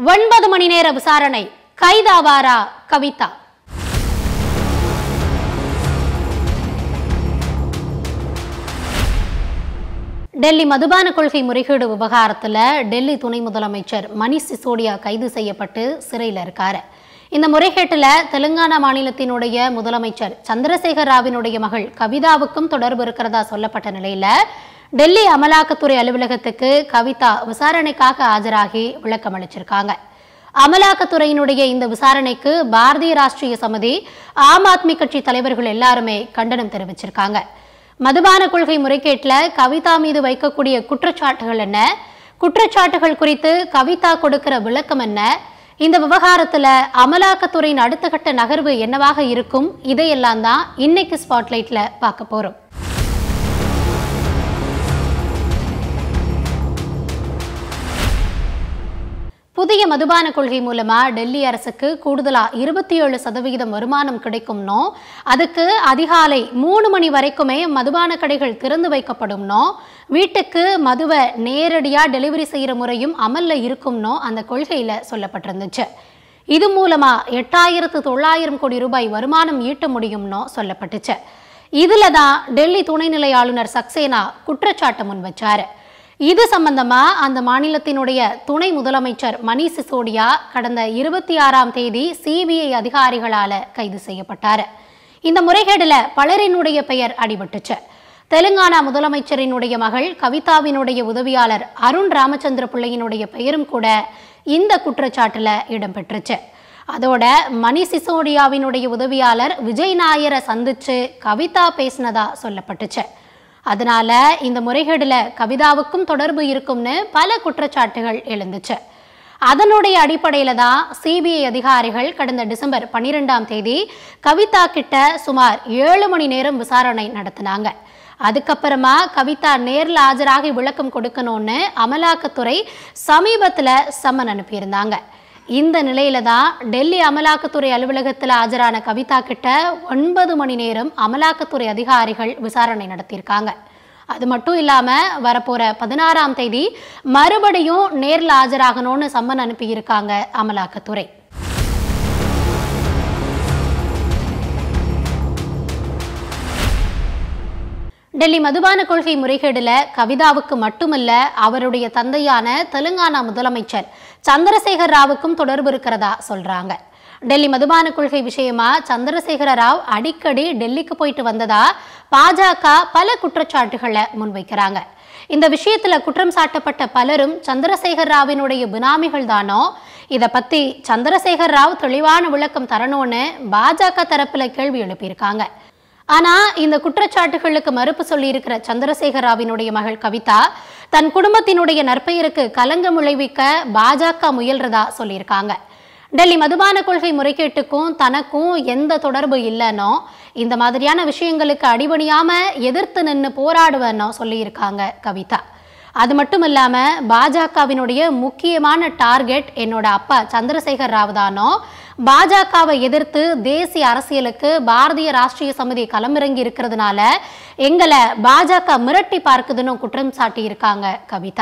ஒன்பது மணி நேர விசாரணை கைதாவாரா கவிதா டெல்லி மதுபான கொள்கை முறைகேடு விவகாரத்துல டெல்லி துணை முதலமைச்சர் மணிஷ் சிசோடியா கைது செய்யப்பட்டு சிறையில் இருக்காரு இந்த முறைகேட்டுல தெலுங்கானா மாநிலத்தினுடைய முதலமைச்சர் சந்திரசேகர் ராவினுடைய மகள் கவிதாவுக்கும் தொடர்பு இருக்கிறதா சொல்லப்பட்ட நிலையில டெல்லி அமலாக்கத்துறை அலுவலகத்துக்கு கவிதா விசாரணைக்காக ஆஜராகி விளக்கம் அளிச்சிருக்காங்க அமலாக்கத்துறையினுடைய இந்த விசாரணைக்கு பாரதிய ராஷ்டிரிய சமிதி ஆம் ஆத்மி கட்சி தலைவர்கள் எல்லாருமே கண்டனம் தெரிவிச்சிருக்காங்க மதுபான கொள்கை முறைகேட்டில் கவிதா மீது வைக்கக்கூடிய குற்றச்சாட்டுகள் என்ன குற்றச்சாட்டுகள் குறித்து கவிதா கொடுக்கிற விளக்கம் என்ன இந்த விவகாரத்துல அமலாக்கத்துறையின் அடுத்த கட்ட நகர்வு என்னவாக இருக்கும் இதையெல்லாம் தான் இன்னைக்கு ஸ்பாட்லைட்ல பார்க்க போறோம் புதிய மதுபான கொள்கை மூலமா டெல்லி அரசுக்கு கூடுதலா இருபத்தி ஏழு சதவிகிதம் வருமானம் கிடைக்கும்னோ அதுக்கு அதிகாலை மூணு மணி வரைக்குமே மதுபான கடைகள் திறந்து வைக்கப்படும்னோ வீட்டுக்கு மதுவை நேரடியா டெலிவரி செய்யற முறையும் அமல்ல இருக்கும்னோ அந்த கொள்கையில சொல்லப்பட்டிருந்துச்சு இது மூலமா எட்டாயிரத்து தொள்ளாயிரம் கோடி ரூபாய் வருமானம் ஈட்ட முடியும்னோ சொல்லப்பட்டுச்சு இதுல தான் டெல்லி துணைநிலை ஆளுநர் சக்சேனா குற்றச்சாட்டு முன் வச்சாரு இது சம்பந்தமா அந்த மாநிலத்தினுடைய துணை முதலமைச்சர் மணீஷ் சிசோடியா கடந்த இருபத்தி ஆறாம் தேதி சிபிஐ அதிகாரிகளால கைது செய்யப்பட்டாரு இந்த முறைகேடுல பலரினுடைய பெயர் அடிபட்டுச்சு தெலுங்கானா முதலமைச்சரினுடைய மகள் கவிதாவினுடைய உதவியாளர் அருண் ராமச்சந்திர பிள்ளையினுடைய பெயரும் கூட இந்த குற்றச்சாட்டுல இடம்பெற்றுச்சு அதோட மணி சிசோடியாவினுடைய உதவியாளர் விஜய் நாயரை சந்திச்சு கவிதா பேசினதா சொல்லப்பட்டுச்சு அதனால இந்த முறைகேடுல கவிதாவுக்கும் தொடர்பு இருக்கும்னு பல குற்றச்சாட்டுகள் எழுந்துச்சு அதனுடைய அடிப்படையில தான் சிபிஐ அதிகாரிகள் கடந்த டிசம்பர் பன்னிரெண்டாம் தேதி கவிதா கிட்ட சுமார் ஏழு மணி நேரம் விசாரணை நடத்தினாங்க அதுக்கப்புறமா கவிதா நேர்ல ஆஜராகி விளக்கம் கொடுக்கணும்னு அமலாக்கத்துறை சமீபத்துல சம்மன் அனுப்பியிருந்தாங்க இந்த நிலையில தான் டெல்லி அமலாக்கத்துறை அலுவலகத்தில் ஆஜரான கவிதா கிட்ட ஒன்பது மணி நேரம் அமலாக்கத்துறை அதிகாரிகள் விசாரணை நடத்தியிருக்காங்க அது மட்டும் இல்லாம வரப்போற பதினாறாம் தேதி மறுபடியும் நேர்ல ஆஜராகணும்னு சம்மன் அனுப்பியிருக்காங்க அமலாக்கத்துறை டெல்லி மதுபான கொள்கை முறைகேடுல கவிதாவுக்கு மட்டுமல்ல அவருடைய தந்தையான தெலுங்கானா முதலமைச்சர் சந்திரசேகர் ராவுக்கும் தொடர்பு இருக்கிறதா சொல்றாங்க டெல்லி மதுபான கொள்கை விஷயமா சந்திரசேகர ராவ் அடிக்கடி டெல்லிக்கு போயிட்டு வந்ததா பாஜக பல குற்றச்சாட்டுகளை முன்வைக்கிறாங்க இந்த விஷயத்துல குற்றம் சாட்டப்பட்ட பலரும் சந்திரசேகர் ராவினுடைய பினாமிகள் தானோ இதை பத்தி சந்திரசேகர் ராவ் தெளிவான விளக்கம் தரணும்னு பாஜக தரப்புல கேள்வி எழுப்பியிருக்காங்க ஆனா இந்த குற்றச்சாட்டுகளுக்கு மறுப்பு சொல்லியிருக்கிற சந்திரசேகர் ராவினுடைய மகள் கவிதா தன் குடும்பத்தினுடைய நற்பெயருக்கு கலங்கம் விளைவிக்க பாஜக முயல்றதா சொல்லியிருக்காங்க டெல்லி மதுபான கொள்கை முறைகேட்டுக்கும் தனக்கும் எந்த தொடர்பு இல்லைனோ இந்த மாதிரியான விஷயங்களுக்கு அடிபணியாம எதிர்த்து நின்று போராடுவேனோ சொல்லியிருக்காங்க கவிதா அது மட்டும் இல்லாம பாஜகவினுடைய முக்கியமான டார்கெட் என்னோட அப்பா சந்திரசேகர் ராவ் தானோ பாஜகவை எதிர்த்து தேசிய அரசியலுக்கு பாரதிய ராஷ்டிரிய சமிதி களமிறங்கி இருக்கிறதுனால எங்களை பாஜக மிரட்டி பார்க்குதுன்னு குற்றம் சாட்டி இருக்காங்க கவிதா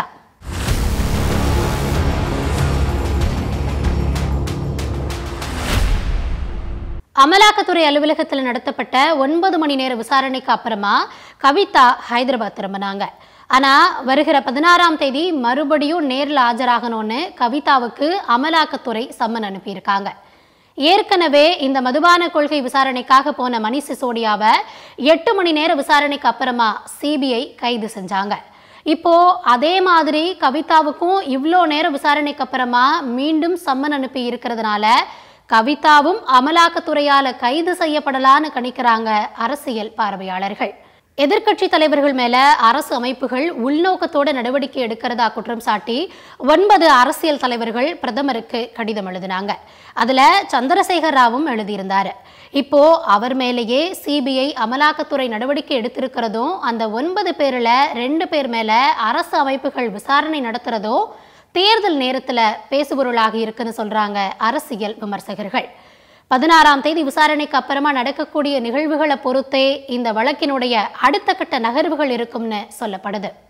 அமலாக்கத்துறை அலுவலகத்தில் நடத்தப்பட்ட ஒன்பது மணி நேர விசாரணைக்கு அப்புறமா கவிதா ஹைதராபாத் திரும்பினாங்க ஆனா வருகிற பதினாறாம் தேதி மறுபடியும் நேரில் ஆஜராகணும்னு கவிதாவுக்கு அமலாக்கத்துறை சம்மன் அனுப்பியிருக்காங்க ஏற்கனவே இந்த மதுபான கொள்கை விசாரணைக்காக போன மணி சிசோடியாவை எட்டு மணி நேர விசாரணைக்கு அப்புறமா சிபிஐ கைது செஞ்சாங்க இப்போ அதே மாதிரி கவிதாவுக்கும் இவ்வளோ நேரம் விசாரணைக்கு அப்புறமா மீண்டும் சம்மன் அனுப்பி இருக்கிறதுனால கவிதாவும் அமலாக்கத்துறையால கைது செய்யப்படலான்னு கணிக்கிறாங்க அரசியல் பார்வையாளர்கள் எதிர்க்கட்சி தலைவர்கள் மேல அரசு அமைப்புகள் உள்நோக்கத்தோட நடவடிக்கை எடுக்கிறதா குற்றம் சாட்டி ஒன்பது அரசியல் தலைவர்கள் பிரதமருக்கு கடிதம் எழுதினாங்க அதுல சந்திரசேகர் ராவும் எழுதியிருந்தாரு இப்போ அவர் மேலேயே சிபிஐ அமலாக்கத்துறை நடவடிக்கை எடுத்திருக்கிறதும் அந்த ஒன்பது பேர்ல ரெண்டு பேர் மேல அரசு அமைப்புகள் விசாரணை நடத்துறதும் தேர்தல் நேரத்துல பேசுபொருளாகி இருக்குன்னு சொல்றாங்க அரசியல் விமர்சகர்கள் பதினாறாம் தேதி விசாரணைக்கு அப்புறமா நடக்கக்கூடிய நிகழ்வுகளை பொறுத்தே இந்த வழக்கினுடைய அடுத்த கட்ட நகர்வுகள் இருக்கும்னு சொல்லப்படுது